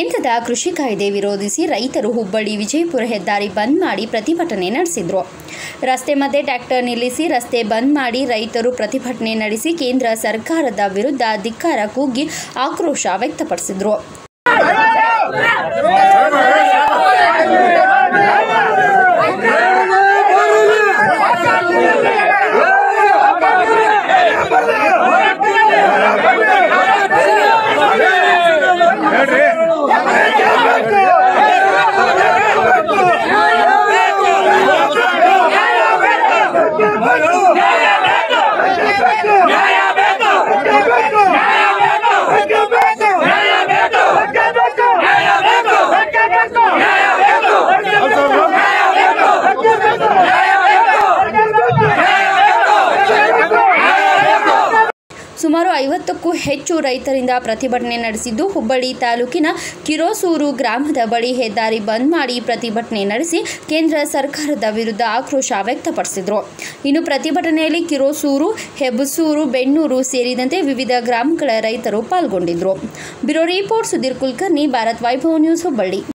ಕೇಂದ್ರದ ಕೃಷಿ ಕಾಯ್ದೆ ವಿರೋಧಿಸಿ ರೈತರು ಹುಬ್ಬಳ್ಳಿ ವಿಜಯಪುರ ಹೆದ್ದಾರಿ ಬಂದ್ ಮಾಡಿ ಪ್ರತಿಭಟನೆ ನಡೆಸಿದರು ರಸ್ತೆ ಮಧ್ಯೆ ಟ್ರ್ಯಾಕ್ಟರ್ ನಿಲ್ಲಿಸಿ ರಸ್ತೆ ಬಂದ್ ಮಾಡಿ ರೈತರು ಪ್ರತಿಭಟನೆ ನಡೆಸಿ ಕೇಂದ್ರ ಸರ್ಕಾರದ ವಿರುದ್ಧ ಧಿಕ್ಕಾರ ಕೂಗಿ ಆಕ್ರೋಶ ವ್ಯಕ್ತಪಡಿಸಿದರು ಸುಮಾರು ಐವತ್ತಕ್ಕೂ ಹೆಚ್ಚು ರೈತರಿಂದ ಪ್ರತಿಭಟನೆ ನಡೆಸಿದ್ದು ಹುಬ್ಬಳ್ಳಿ ತಾಲೂಕಿನ ಕಿರೋಸೂರು ಗ್ರಾಮದ ಬಳಿ ಹೆದ್ದಾರಿ ಬಂದ್ ಮಾಡಿ ಪ್ರತಿಭಟನೆ ನಡೆಸಿ ಕೇಂದ್ರ ಸರ್ಕಾರದ ವಿರುದ್ಧ ಆಕ್ರೋಶ ವ್ಯಕ್ತಪಡಿಸಿದರು ಇನ್ನು ಪ್ರತಿಭಟನೆಯಲ್ಲಿ ಕಿರೋಸೂರು ಹೆಬ್ಬಸೂರು ಬೆಣ್ಣೂರು ಸೇರಿದಂತೆ ವಿವಿಧ ಗ್ರಾಮಗಳ ರೈತರು ಪಾಲ್ಗೊಂಡಿದ್ದರು bureau report Sudheer Kulkarni Bharat Vaibhav news Hubballi